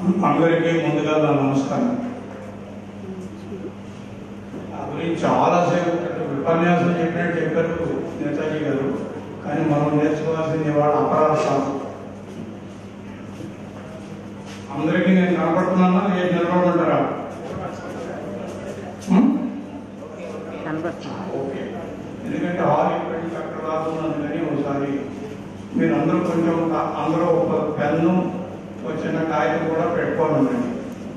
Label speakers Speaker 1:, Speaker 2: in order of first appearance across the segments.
Speaker 1: అందరికీ ముందుగా నా నమస్కారం నా గురించి చాలాసేపు ఉపన్యాసం చెప్పినట్టు చెప్పారు నేతాజీ గారు కానీ మనం నేర్చుకోవాల్సింది వాళ్ళ అపరాధ శాస్త్రం అందరికీ నేను కనపడుతున్నానా లేదు నిలబడమంటారా హ్మ్?
Speaker 2: కనబడుతుంది
Speaker 1: ఓకే ఎందుకంటే హాల్ ఇప్పటికి అక్కడ రాకున్నాను కానీ ఒకసారి మీరు అందరూ కొంచెం కా- అందరూ ఒక పెన్ను ఒక చిన్న కాగితం కూడా పెట్టుకోవాలి ఉండండి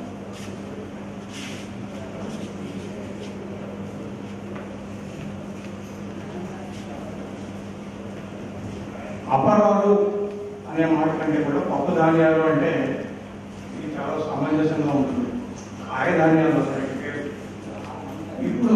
Speaker 1: అపరాలు అనే మాట కంటే కూడా పప్పు ధాన్యాలు అంటే ఇది చాలా సమంజసంగా ఉంటుంది కాయ ధాన్యాలు వస్తాయి ఇప్పుడు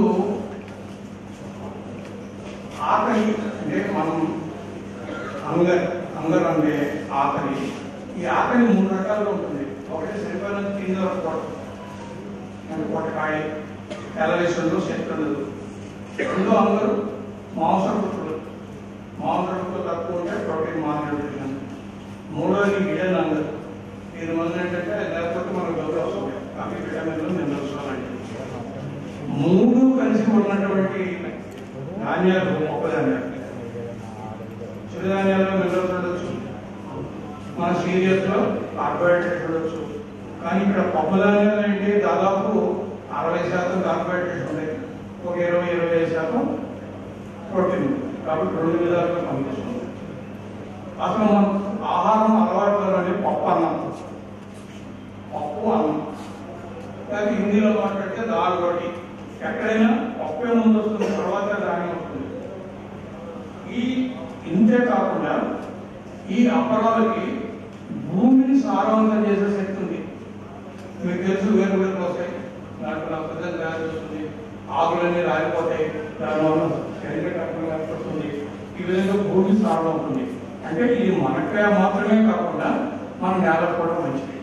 Speaker 1: ఆకలి అంటే మనం అంగర్ అంగర్ అంటే ఆకలి ఈ ఆకలి మూడు రకాలుగా ఉంటుంది ఒకటి సరిపోయినంత తిండి వరకు పొట్టకాయ క్యాలరీస్లో శక్తి ఉండదు రెండో అందరూ మాంసకృతులు మాంసకృతులు తక్కువ ఉంటే ప్రోటీన్ మాల్న్యూట్రిషన్ మూడోది విటమిన్ అందరు దీని వల్ల ఏంటంటే లేకపోతే మనకు డబ్బులు వస్తుంది అవి విటమిన్లు మినరల్స్ అలాంటివి మూడు కలిసి ఉన్నటువంటి ధాన్యాలు మొక్కధాన్యాలు చిరుధాన్యాల్లో మినరల్స్ ఉండొచ్చు మన సీరియల్స్ లో కార్బోహైడ్రేట్స్ ఉండొచ్చు కానీ ఇక్కడ పప్పు ధాన్యాలు అంటే దాదాపు అరవై శాతం కార్బోహైడ్రేట్స్ ఉంటాయి ఒక ఇరవై ఇరవై ఐదు శాతం ప్రోటీన్ ఉంది. కాబట్టి రెండు విధాలుగా పనిచేస్తుంది అసలు మనం ఆహారం అలవాట్లోనే పప్పు అన్నం పప్పు అన్నం లేకపోతే హిందీలో మాట్లాడితే దాల్ రోటి ఎక్కడైనా పప్పే ముందు వస్తుంది తర్వాత ధాన్యం వస్తుంది ఈ ఇంతే కాకుండా ఈ అపరాలకి భూమిని సారవంతం చేసే శక్తి ఉంది మీకు తెలుసు వేరు వేరు వస్తాయి దాంట్లో నష్టం తయారు చేస్తుంది ఆకులన్నీ రాలిపోతాయి దానివల్ల శరీర కర్మ ఏర్పడుతుంది ఈ విధంగా భూమి సారం అవుతుంది అంటే ఇది మనకే మాత్రమే కాకుండా మన నేలకు కూడా మంచిది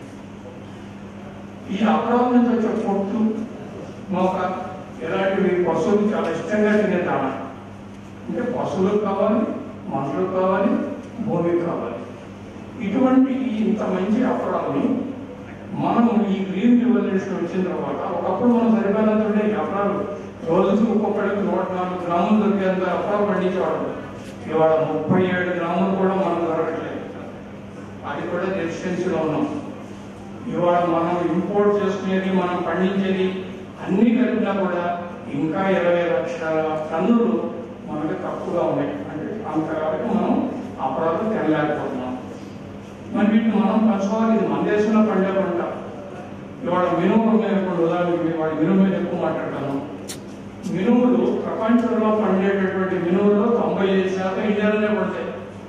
Speaker 1: ఈ అపరాధం నుంచి వచ్చే పొట్టు మోక ఇలాంటివి పశువులు చాలా ఇష్టంగా తినే దాణా అంటే పశువులకు కావాలి మనుషులకు కావాలి భూమికి కావాలి ఇటువంటి ఈ ఇంత మంచి అపరాలని మనం ఈ గ్రీన్ రివల్యూషన్ వచ్చిన తర్వాత ఒకప్పుడు మనం సరిపోయినంత ఉండే ఈ అపరాలు రోజుకి ఒక్కొక్కడికి నూట నాలుగు గ్రాములు దొరికేంత అపరాలు పండించేవాడు ఇవాళ ముప్పై ఏడు గ్రాములు కూడా మనం దొరకట్లేదు అది కూడా డెఫిషియన్సీలో ఉన్నాం ఇవాళ మనం ఇంపోర్ట్ చేసుకునేది మనం పండించేది అన్ని కలిపినా కూడా ఇంకా ఇరవై లక్షల టన్నులు మనకి తక్కువగా ఉన్నాయి అంటే అంతవరకు మనం అపరాధం తినలేకపోతున్నాం మరి వీటిని మనం పంచుకోవాలి ఇది మన దేశంలో పండే పంట ఇవాళ మినుములు మీద ఇప్పుడు ఉదాహరణకి వాడి మినుము మీద ఎక్కువ మాట్లాడతాను మినుములు ప్రపంచంలో పండేటటువంటి మినుముల్లో తొంభై ఐదు శాతం ఇండియాలోనే పడతాయి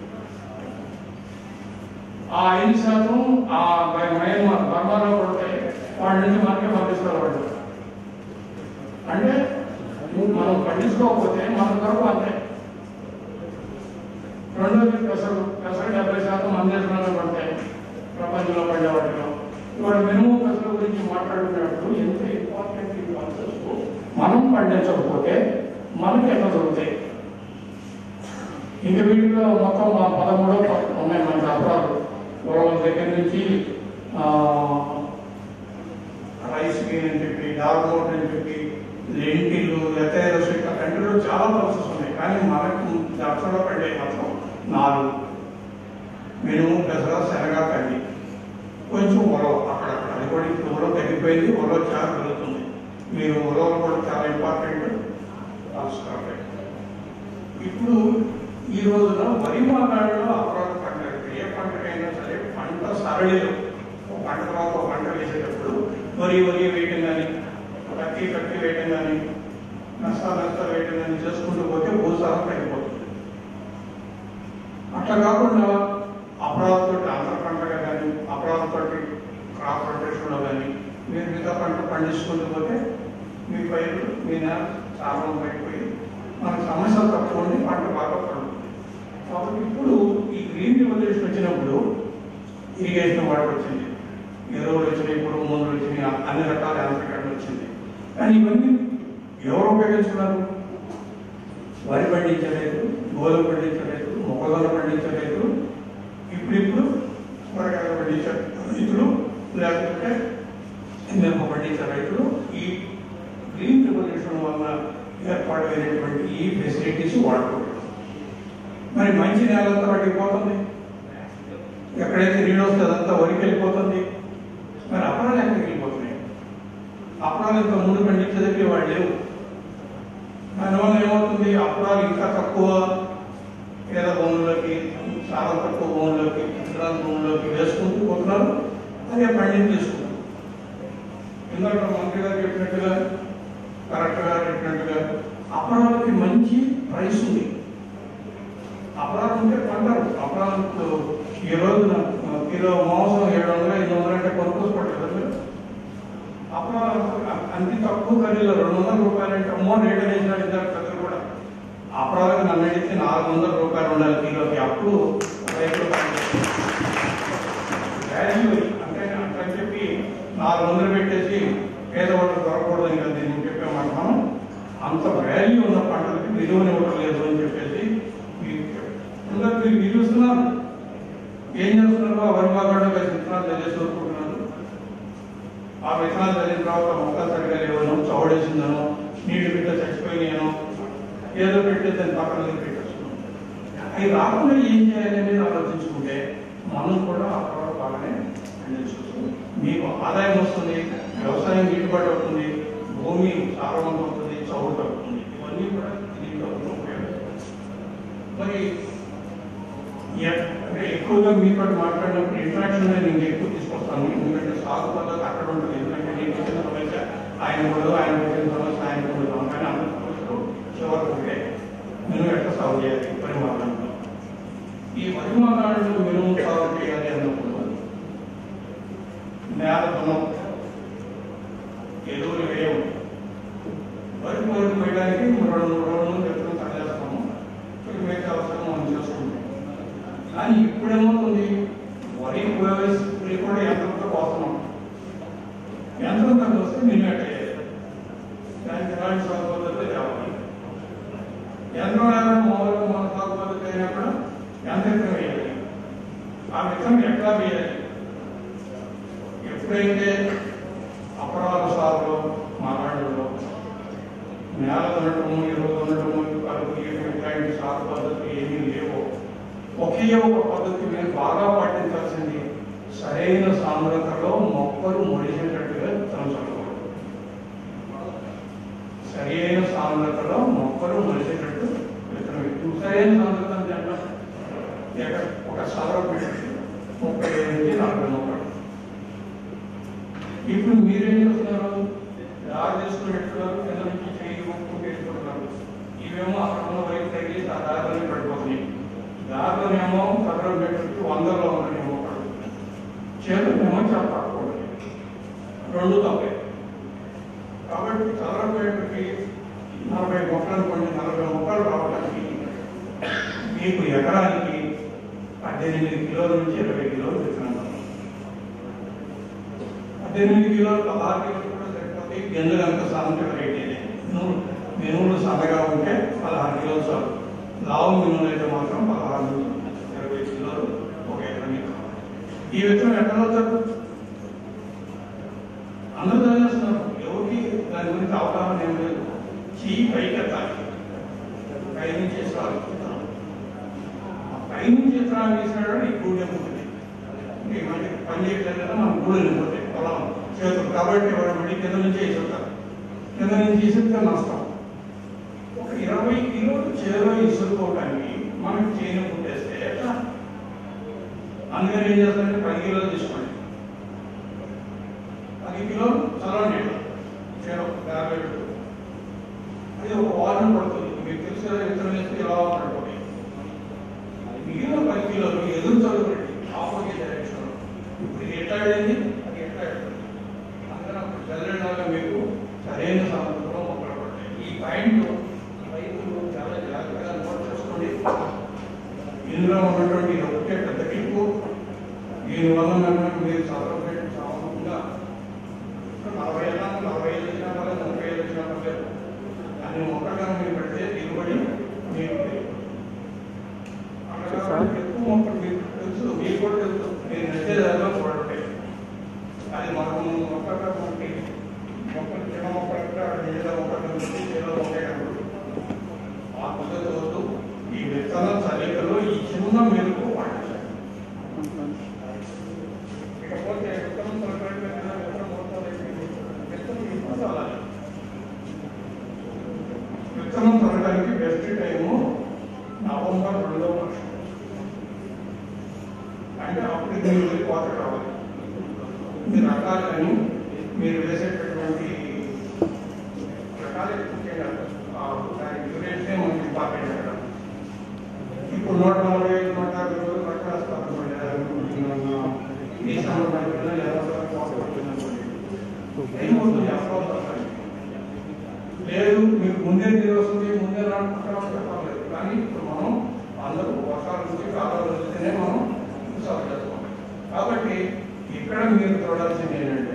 Speaker 1: ఆ ఐదు శాతం ఆ బై- మయన్మార్ బర్మాలో పడతాయి వాడి నుంచి మనకే పంపిస్తారు వాళ్ళు అంటే మనం పండించుకోకపోతే మన కొరకు అంతే రెండోది పెసరు పెసరు డెబ్బై శాతం మన దేశంలోనే పడతాయి ప్రపంచంలో పడే వాటిలో ఇవాళ మినిమం పెసరు గురించి మాట్లాడుకున్నప్పుడు ఎంత ఇంపార్టెంట్ ఈ కాన్సెప్ట్ మనం పండించకపోతే మనకి ఎట్లా దొరుకుతాయి ఇంకా వీటిలో మొత్తం మా పదమూడో ప- ఉన్నాయి మనకి అపరాలు గొడవల దగ్గర నుంచి ఆ, రైస్ మిల్ అని చెప్పి డార్మోట్ అని చెప్పి లెంటిలు ఎతైరస్ ఇట్లా కంట్రీలో చాలా ప్రాసెస్ ఉన్నాయి కానీ మనకు దక్షిణ పడే మాత్రం నాలుగు మినుము పెసర శనగ కంది కొంచెం ఉలవ అక్కడక్కడ అది కూడా ఇప్పుడు ఉలవ తగ్గిపోయింది ఉలవ చాలా పెరుగుతుంది మీరు ఉలవలు కూడా చాలా ఇంపార్టెంట్ తెలుసుకోవాలి ఇప్పుడు ఈ రోజున వరి మాగాడిలో అపరాధ పంట ఏ పంటకైనా సరే పంట సరళిలో ఒక పంట తర్వాత ఒక పంట వేసేటప్పుడు వరి వరి వేయటం కానీ కత్తి కత్తి వేయటం కానీ నష్ట నష్ట వేయటం కానీ చేసుకుంటూ పోతే భూసారం తగ్గిపోతుంది అట్లా కాకుండా అపరాధతో అంతర పంటగా కానీ అపరాధతో క్రాప్ రొటేషన్లో కానీ మీరు మిగతా పంట పండించుకుంటూ పోతే మీ పైరు మీ నేల సారం పడిపోయి మనకు సమస్యలు తక్కువ ఉండి పంట బాగా పడుతుంది కాబట్టి ఇప్పుడు ఈ గ్రీన్ రివల్యూషన్ వచ్చినప్పుడు ఇరిగేషన్ వాటర్ వచ్చింది ఎరువులు వచ్చినాయి ఇప్పుడు మందులు వచ్చినాయి అన్ని రకాల యాంత్రికరణ వచ్చింది కానీ ఇవన్నీ ఎవరు ఉపయోగించుకున్నారు వరి పండించలేదు గోధుమ పండించలేదు మొక్కజొన్న పండించలేదు ఇప్పుడు ఇప్పుడు కూరగాయలు పండించే రైతులు లేకపోతే మిరప పండించే రైతులు ఈ గ్రీన్ రెవల్యూషన్ వల్ల ఏర్పాటైనటువంటి ఈ ఫెసిలిటీస్ వాడుకుంటారు మరి మంచి నేలంతా పడిపోతుంది ఎక్కడైతే నీళ్ళు వస్తే అదంతా వరికి వెళ్ళిపోతుంది మరి అపరాలు ఎక్కడికి వెళ్ళిపోతున్నాయి అపరాలు ఇంకా ముందు పండించేదరికి వాళ్ళు లేవు దానివల్ల ఏమవుతుంది అపరాలు ఇంకా తక్కువ పేద భూముల్లోకి చాలా తక్కువ భూముల్లోకి ఇతరాల భూముల్లోకి వేసుకుంటూ పోతున్నారు అదే పండించేసుకుంటారు ఇందాక మంత్రి గారు చెప్పినట్టుగా కరెక్ట్ గా చెప్పినట్టుగా అపరాలకి మంచి ప్రైస్ ఉంది అపరాలు ఉంటే పంటరు అపరాలు ఈ రోజున ఆ, కిలో మాంసం ఏడు వందలు ఐదు వందలు అంటే కొనుక్కోసి పట్టలేదు అపరాలు అన్ని తక్కువ ఖరీదులో రెండు వందల రూపాయలు అంటే అమ్మో రేటు వేసినాడు ఇద్దరు పెద్దలు కూడా అపరాలకు నన్ను అడిగితే నాలుగు వందల రూపాయలు ఉండాలి కిలోకి అప్పుడు రైతులు వాల్యూ అంటే అని చెప్పి నాలుగు వందలు పెట్టేసి పేదవాళ్ళు దొరకకూడదని కదా నేను చెప్పామాట మనం అంత వాల్యూ ఉన్న పంటలకి విలువనివ్వడం లేదు అని చెప్పేసి మీకు చెప్పాను. అందరూ మీరు విలుస్తున్నారు ఏం చేస్తున్నారు ఆ వరి బాగా విత్తనాలు తెలియసి కోరుకుంటున్నారు ఆ విత్తనాలు చదివిన తర్వాత మొక్కలు సరిగా లేవను చౌడేసిందను నీళ్లు బిడ్డ చచ్చిపోయినాను ఏదో పెట్టి దాన్ని పక్కన దగ్గర పెట్టేస్తున్నాం అవి రాకుండా ఏం చేయాలి అనేది ఆలోచించుకుంటే మనం కూడా ఆ తర్వాత బాగానే పండించవచ్చు మీకు ఆదాయం వస్తుంది వ్యవసాయం గిట్టుబాటు అవుతుంది భూమి సారవంతం అవుతుంది చౌడు తగ్గుతుంది ఇవన్నీ కూడా దీంట్లో ఉపయోగపడతాయి మరి ఎ- అంటే ఎక్కువగా మీతో మాట్లాడినప్పుడు ఇంట్రాక్షన్ అనేది నేను ఎక్కువ తీసుకొస్తాను ఎందుకంటే సాగు పద్ధతి అక్కడ ఉంటుంది ఎందుకంటే నేను ఇచ్చిన సమస్య ఆయన కూడా ఆయన ఇచ్చిన సమస్య ఆయన కూడా కానీ అందరి సమస్యలు చివరికి ఉంటే నేను ఎట్లా సాగు చేయాలి పరిమాణంలో ఈ పరిమాణాలను మినుము సాగు చేయాలి అన్నప్పుడు నేల ధనం ఎరువులు వేయం వరి పొలం వేయడానికి రెండు మూడు రోజులు ఎప్పుడు తగ్గేస్తాము మిగతా అవసరం మనం చేసుకుంటాం కానీ ఇప్పుడేమవుతుంది వరి ఉపయోగిస్తుంది కూడా యంత్రంతో కోస్తున్నాం యంత్రంతో వస్తే మినిమేట్ అయ్యేది దానికి ఎలాంటి సాగు పద్ధతి కావాలి యంత్రం లేకుండా మామూలుగా మన సాగు పద్ధతి అయినా కూడా యంత్రం వేయాలి ఆ విత్తనం ఎట్లా వేయాలి ఎప్పుడైతే అపరాధ సాగులో మాట్లాడలో నేల ఉండటము ఎరువు ఉండటము కలుపు గీయటం ఇట్లాంటి సాగు పద్ధతులు ఏమీ లేవు ఒకే ఒక పద్ధతి మీరు బాగా పాటించాల్సింది సరైన సాంద్రతలో మొక్కలు మొలిచేటట్టుగా విత్తనం చల్లకూడదు సరైన సాంద్రతలో మొక్కలు మొలిచేటట్టు విత్తనం వేయాలి. సరైన సాంద్రత అంటే ఎట్లా? ఎక్కడ ఒక సదరం పెట్టి ముప్పై ఐదు నుంచి నలభై మొక్కలు ఇప్పుడు మీరేం చేస్తున్నారు దారి చేసుకుని పెట్టుకున్నారు కింద నుంచి చేయి ఊపుకుంటూ వేసుకుంటున్నారు ఇవేమో అక్కడ ఉన్న వైపు తగిలి ఆ దారిలోనే పడిపోతున్నాయి దారిలోనేమో సదరం పెట్టి వందల్లో ఉన్నాయేమో పడుతుంది చేతులేమో చెప్పకూడదు రెండు తప్పే కాబట్టి సదరం పెట్టుకి నలభై మొక్కలు కొన్ని నలభై మొక్కలు రావడానికి మీకు ఎకరానికి పద్దెనిమిది కిలోల నుంచి ఇరవై కిలోలు విత్తనం కావాలి. పద్దెనిమిది కిలోలు పదహారు కిలోలు కూడా సరిపోతాయి గింజలు అంత సాంద్రత రేట్ ఇది మినుములు మినుములు సన్నగా ఉంటే పదహారు కిలోలు చాలు లావు మినుములు అయితే మాత్రం పదహారు నుంచి ఇరవై కిలోలు ఒక ఎకరానికి కావాలి. ఈ విత్తనం ఎక్కడ అవుతారు అందరూ చదివేస్తున్నారు ఎవరికి దాని గురించి అవగాహన ఏం లేదు చెయ్యి పైకి ఎత్తాలి పై నుంచి వేసుకోవాలి విత్తనం. ఆ పై నుంచి విత్తనాలు వేసినాడు ఈ గూడె ఉంటుంది ఈ మధ్య పని చేయట్లేదు కదా మనం గూడెలు పోతాయి పొలం చేతులు కాబట్టి ఎవరు మళ్ళీ కింద నుంచి వేసుకుంటారు కింద నుంచి వేసితే నష్టం ఒక ఇరవై కిలోలు చేలో ఇసురుకోవడానికి మనం చేయను పుట్టేస్తే ఎట్లా అందుకని ఏం చేస్తారంటే పది కిలోలు తీసుకోండి పది కిలోలు చదవండి చేలో యాభై పెట్టు అది ఒక వారం పడుతుంది మీకు తెలుసు కదా విత్తనం వేస్తే ఎలా పడిపోయి మిగిలిన పది కిలోలు ఎదురు చదువుకోండి ఆపోజిట్ డైరెక్షన్ ఇప్పుడు ఇది ఎట్లా వెళ్ళింది అది ఎట్లా వెళ్ళింది అందరం చదివేలాగా మీకు సరైన సామర్థ్యంలో మొక్కలు పడతాయి ఈ పాయింట్ రైతులు చాలా జాగ్రత్తగా నోట్ చేసుకోండి ఇందులో ఉన్నటువంటి ఇది ఒకటే పెద్ద కిప్పు దీనివల్ల నన్ను మీరు చదవబెట్టి సామాన్యంగా నలభై ఏళ్ళ నలభై ఐదు వచ్చినా పర్లేదు ముప్పై ఐదు వచ్చినా పర్లేదు అన్ని మొక్కలుగా మీరు పెడితే దిగుబడి మీకు తెలియదు. అట్లా ఎక్కువ మొక్కలు మీకు తెలుసు మీకు కూడా తెలుసు మీరు నచ్చే దానిలో చూడండి అంటే అప్పుడు మీరు వెళ్ళి కోత కావాలి మీ రకాలు కానీ మీరు వేసేటటువంటి రకాలు ముఖ్యంగా ఆ దాని డ్యూరేషనే మనకి ఇంపార్టెంట్ అక్కడ ఇప్పుడు నూట నలభై ఐదు నూట యాభై రోజులు రకాలు ఈ సందర్భంగా ఏమవుతుంది అప్పుడు లేదు మీకు ముందే తెలివి వస్తుంది ముందే నాటుకుంటాం చెప్పలేదు కానీ ఇప్పుడు మనం అందరూ వర్షాల నుంచి కాలాలు వస్తేనే మనం సాగు చేస్తాం కాబట్టి ఇక్కడ మీరు చూడాల్సింది ఏంటంటే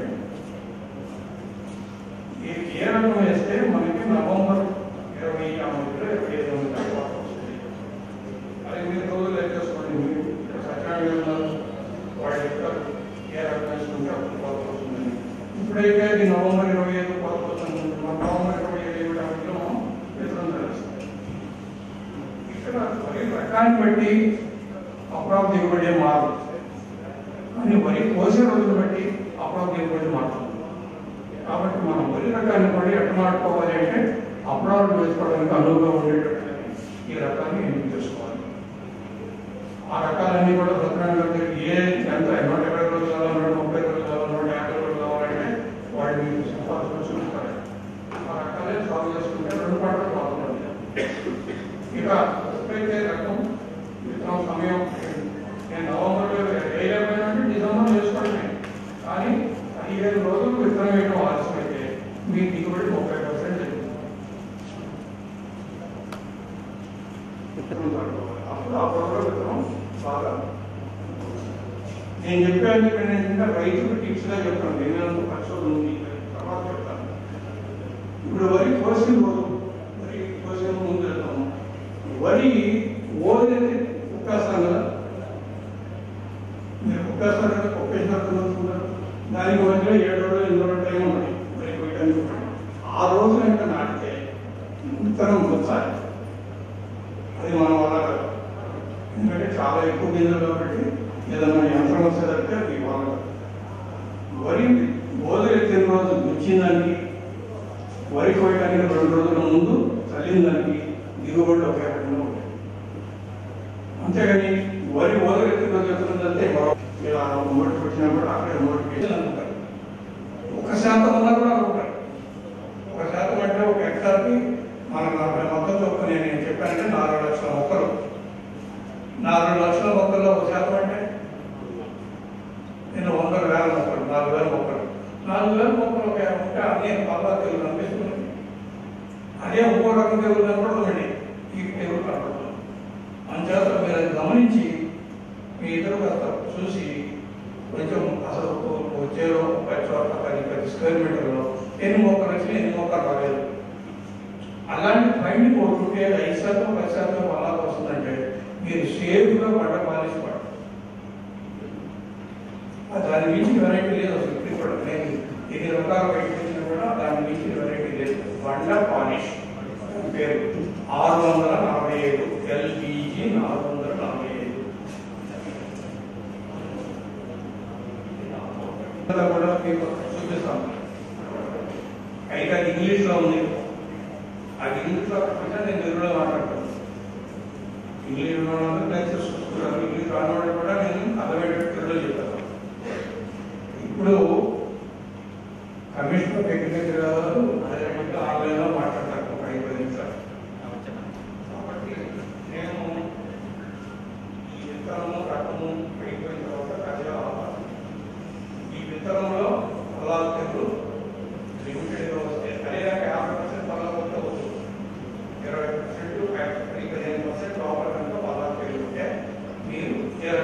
Speaker 1: ఈ ఏ రకం వేస్తే మనకి నవంబర్ ఇరవై ఆ మధ్యలో ఇరవై ఐదు మధ్య కోత వస్తుంది అది మీరు రోజులు లెక్కేసుకోండి మీరు ఇక్కడ సత్యనారాయణ ఉన్నారు వాళ్ళు చెప్తారు ఏ రకం వేసుకుంటే అప్పుడు కోత వస్తుందని ఇప్పుడైతే అది నవంబర్ ఇరవై ఐదు కోత వస్తుంది మన నవంబర్ ఇరవై ఐదు మధ్యలో మనం విత్తనం తెలుస్తాం ఇక్కడ వరి రకాన్ని బట్టి అప్రాప్ దిగుబడి ఏం మారదు కానీ వరి కోసే రోజులు బట్టి అప్రాప్ దిగుబడి మారుతుంది కాబట్టి మనం వరి రకాన్ని కూడా ఎట్లా నాటుకోవాలి అంటే అప్రాప్ వేసుకోవడానికి అనువుగా ఉండేటట్టు ఈ రకాన్ని ఎంపిక చేసుకోవాలి ఆ రకాలన్నీ కూడా సత్యనారాయణ గారి దగ్గర ఏ ఎంత నూట ఇరవై రోజులు కావాలి నూట ముప్పై రోజులు కావాలి నూట యాభై రోజులు కావాలంటే వాళ్ళు మీకు సిఫార్సు చూస్తారు ఆ రకాలే సాగు చేసుకుంటే రెండు పంటలు బాగుంటుంది ఇక ఎప్పుడైతే రకం విత్తనం సమయం నేను నవంబర్లో వేయలేకపోయినంటే డిసెంబర్ చేసుకోవడమే కానీ పదిహేను రోజులు విత్తనం వేయడం ఆలస్యమైతే మీ దిగుబడి ముప్పై పర్సెంట్ అప్పుడు ఆ పొడవులో విత్తనం బాగా నేను చెప్పేది ఏంటంటే రైతులు టిప్స్ గా చెప్తాను నేను పరిశోధన ఉంది తర్వాత చెప్తాను ఇప్పుడు వరి కోసిన రోజు వరి కోసిన ముందు వెళ్తాము వరి ఓదైతే కుక్కేస్తాం కదా మీరు కుక్కేస్తారు కదా కుక్కేసినట్టు దానికి మధ్యలో ఏడు రోజులు ఎనిమిది రోజులు టైం ఉంటుంది వరి కోయడానికి ఆ రోజు కనుక నాటితే విత్తనం వచ్చాలి అది మన వల్ల కాదు. ఎందుకంటే చాలా ఎక్కువ గింజలు కాబట్టి ఏదైనా యంత్రం వచ్చేదంటే అది వాళ్ళ కాదు. వరి ఓదలు ఎత్తిన రోజు గుచ్చిందానికి వరి కోయడానికి రెండు రోజుల ముందు చల్లిన దానికి దిగుబడి ఒకే రకంగా ఉంటాయి అంతేగాని వరి ఓదరెత్తి రోజు ఎత్తున్నదంటే ఇలా మోటి పెట్టినా కూడా అక్కడే మోటివేషన్ అనుకుంటారు ఒక శాతం ఉన్నా కూడా అనుకుంటారు ఒక శాతం అంటే ఒక హెక్టార్కి మన నలభై మొక్కలు చొప్పున నేను చెప్పానంటే నాలుగు లక్షల మొక్కలు నాలుగు లక్షల మొక్కల్లో ఒక శాతం అంటే నేను వందల వేల మొక్కలు నాలుగు వేల మొక్కలు నాలుగు వేల మొక్కలు ఒక ఉంటే అదే పల్లా తెగులు కనిపిస్తుంది అదే ఇంకో రకం తెగులు కనపడదండి ఈ తెగులు కనపడదు అంచేత మీరు అది గమనించి మీ ఇద్దరు కాస్త చూసి కొంచెం అసలు వచ్చేలో పది చోట్ల పది పది స్క్వేర్ మీటర్లో ఎన్ని మొక్కలు వచ్చి ఎన్ని మొక్కలు రాలేదు అలాంటి ఫైండింగ్ ఒకటి ఉంటే అది ఐదు శాతం పది శాతం అలా వస్తుందంటే మీరు సేఫ్గా పంట పాలిసి పడ దాని మించి వెరైటీ లేదు అసలు ఇప్పుడు కూడా నేను ఎన్ని రకాల బయట వచ్చినా కూడా దాని మించి వెరైటీ లేదు బండ పాలిష్ అని పేరు ఆరు వందల నలభై ఐదు ఎల్పిజి నాలుగు వందల నలభై ఐదు ఇలా కూడా మీకు చూపిస్తాను అయితే అది ఇంగ్లీష్లో ఉంది అది ఇంగ్లీష్లో కాకుండా నేను తెలుగులో మాట్లాడతాను ఇంగ్లీష్లో నేను చూసుకుంటాను ఇంగ్లీష్ రానివాడు కూడా నేను అర్థమయ్యేటట్టు తెలుగులో చెప్తాను ఇప్పుడు కమిషనర్ సెక్రటరీ గారు అదేవిధంగా ఆన్లైన్లో మాట్లాడతారు ఒక ఐదు పది నిమిషాలు కాబట్టి నేను ఈ విత్తనము రకము అయిపోయిన తర్వాత అదే ఆహారం. ఈ విత్తనంలో పొలాలు తెగులు లిమిటెడ్గా వస్తే అదే రక యాభై పర్సెంట్ పొలాలు వస్తే వచ్చు ఇరవై పర్సెంట్ పది పదిహేను పర్సెంట్ లోపల కనుక పొలాలు తెగులు ఉంటే మీరు ఏ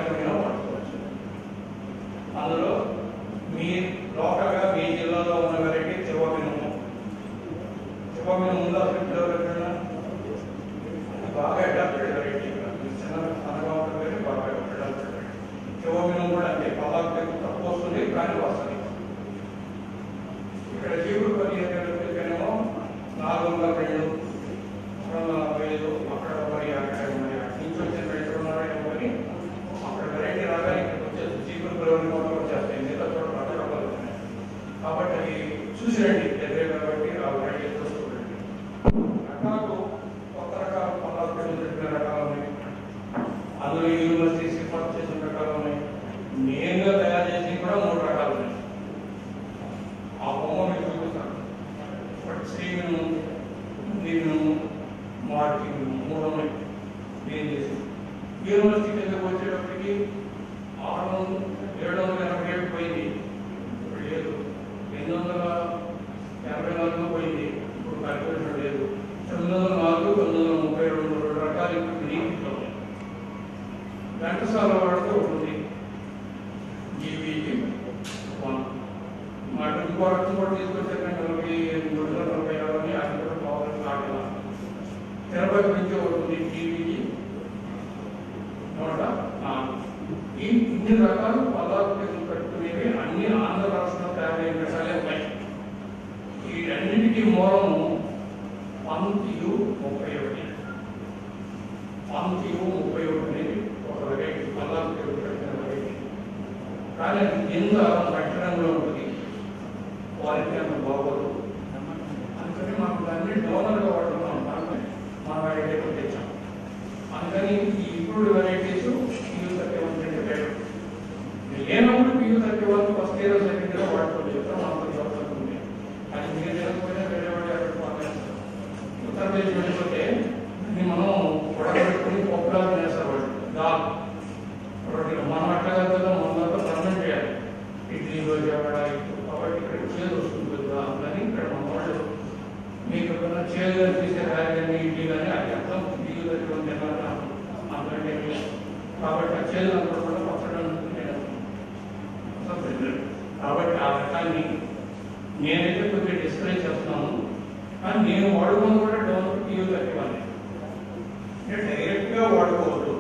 Speaker 1: ఆరు వందలు ఏడు వందల ఎనభై ఏడు పోయింది ఇప్పుడు లేదు ఎనిమిది వందల ఎనభై నాలుగు పోయింది ఇప్పుడు క్యాల్కులేషన్ లేదు తొమ్మిది వందల నాలుగు తొమ్మిది వందల ముప్పై రెండు రెండు రకాలు ఇప్పుడు నీటిలో ఉన్నాయి ఘంటసాల వాడితే ఉంటుంది జీపీజీ వన్ మాట ఇంకో రకం కూడా తీసుకొచ్చాక నలభై ఎనిమిది వందల నలభై ఆరు అని అది కూడా బాగా కాగల తెరపై నుంచి ఉంటుంది జీపీజీ నూట నాలుగు ఈ ఇన్ని రకాలు పదార్థాలు కట్టుకునేవి అన్ని ఆంధ్ర రాష్ట్రంలో తయారైన రకాలే ఉన్నాయి ఈ అన్నిటికీ మూలము పంక్తియు ముప్పై ఒకటి పంక్తియు ముప్పై ఒకటి అనేది ఒక వెరైటీ పదార్థాలు కట్టిన వెరైటీ కానీ అది కింద కట్టడంలో ఉంటుంది క్వాలిటీ అంత బాగోదు అందుకని మనం దాన్ని డోనర్గా వాడుతున్నాం దాన్ని మన వాడికి తెచ్చాం అందుకని ఈ ఇప్పుడు వెరైటీస్ పియూ థర్టీ వన్ కంటే బెటర్ లేనప్పుడు PU thirty one first year second year వాడుకోవచ్చు చెప్తాం అంత చెప్తాను ఉంది అది మీరు లేకపోయినా వేరే వాళ్ళు ఎక్కడ పాలేస్తారు ఉత్తరప్రదేశ్ వెళ్ళిపోతే ఇది మనం ఉడకబెట్టుకుని పప్పులా తినేస్తారు వాళ్ళు దాల్ రొట్టెలు మనం అట్లా కదా మన పర్మనెంట్ చేయాలి ఇడ్లీ దోశ వడ ఇడ్లీ. కాబట్టి ఇక్కడ చేదు వస్తుంది కదా అందుకని ఇక్కడ మన వాళ్ళు మీకు ఏమైనా చేదు అనిపిస్తే రాయి కానీ ఇడ్లీ కానీ అది అర్థం పియూ థర్టీ వన్ తినాలి అందుకంటే ఏమీ లేదు. కాబట్టి ఆ చేదు అనుకోకుండా పచ్చడి నేను అసలు పెట్టలేదు. కాబట్టి ఆ రకాన్ని నేనైతే కొద్దిగా డిస్కరేజ్ చేస్తున్నాను కానీ నేను వాడుకొని కూడా డౌన్ పియూ తగ్గివ్వాలి నేను డైరెక్ట్గా వాడుకోవద్దు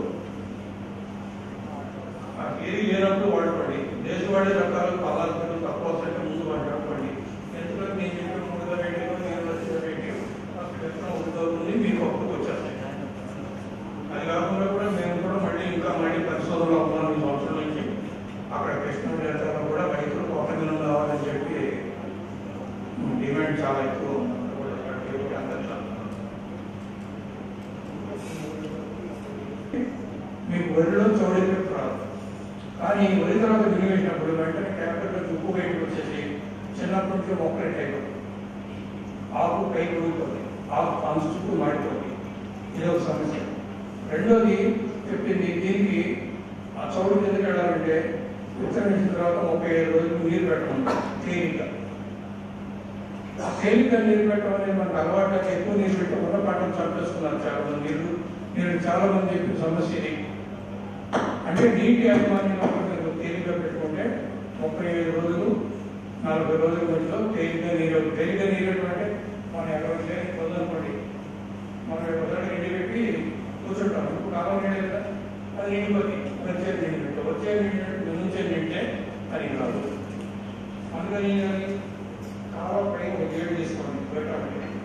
Speaker 1: ఆ ఏది లేనప్పుడు వాడుకోండి దేశవాళీ రకాలు పదార్థాలు తక్కువ సంఖ్య ముందు వాడుకోండి ఎందుకంటే నేను చెప్పిన మూడు వెరైటీలు నేను వచ్చిన వెరైటీ ఉంటుంది మీకు అప్పుకు వచ్చేస్తాయి అది కాకుండా కూడా మేము కూడా మళ్ళీ ఇంకా మళ్ళీ పరిశోధనలో ఉన్నాం ఈ సంవత్సరం నుంచి అక్కడ కృష్ణ డేటాలో కూడా రైతులు కొత్త గిన్నెలు కావాలని చెప్పి డిమాండ్ చాలా ఎక్కువ ఉంది. అక్కడికి కూడా అందరిలో. మీకు వరిలో చౌడెక్కి రాదు కానీ వరి తర్వాత వినియోగించినప్పుడు వెంటనే క్యాపిటల్ ఉప్పు బయటకు వచ్చేసి చిన్నప్పటి నుంచి మొక్కలు అయిపోతుంది ఆకు పై ఊరిపోతుంది ఆకు కాన్స్ చుట్టూ మాడిపోతుంది ఇది ఒక సమస్య రెండోది చెప్పింది దీనికి ఆ చౌడు కిందకి వెళ్ళాలంటే విత్తనించిన తర్వాత ముప్పై ఐదు రోజులు నీరు పెట్టడం తేలిక ఆ తేలిక నీరు పెట్టడం అనేది మనకు అలవాటు ఎక్కువ నీరు పెట్టడం వల్ల పంటను చంపేస్తున్నారు చాలా మంది నీరు నేను చాలా మంది చెప్పిన సమస్య ఇది అంటే నీటి యాజమాన్యం మీరు తేలిక పెట్టుకుంటే ముప్పై ఐదు రోజులు నలభై రోజుల మధ్యలో తేలిక నీరు తేలిక నీరు అంటే మనం ఎక్కడ లేని పొందనుకోండి మనం ఒకసారి నీళ్ళు పెట్టి కూర్చుంటాం ఇప్పుడు కాలం నీళ్ళు కదా అది నిండిపోతుంది వచ్చే నీళ్ళు పెట్టు వచ్చే నీళ్ళు నుంచే నింటే అది రాదు అందుకని కాలం పై ఒక గేడు తీసుకోండి పెట్టండి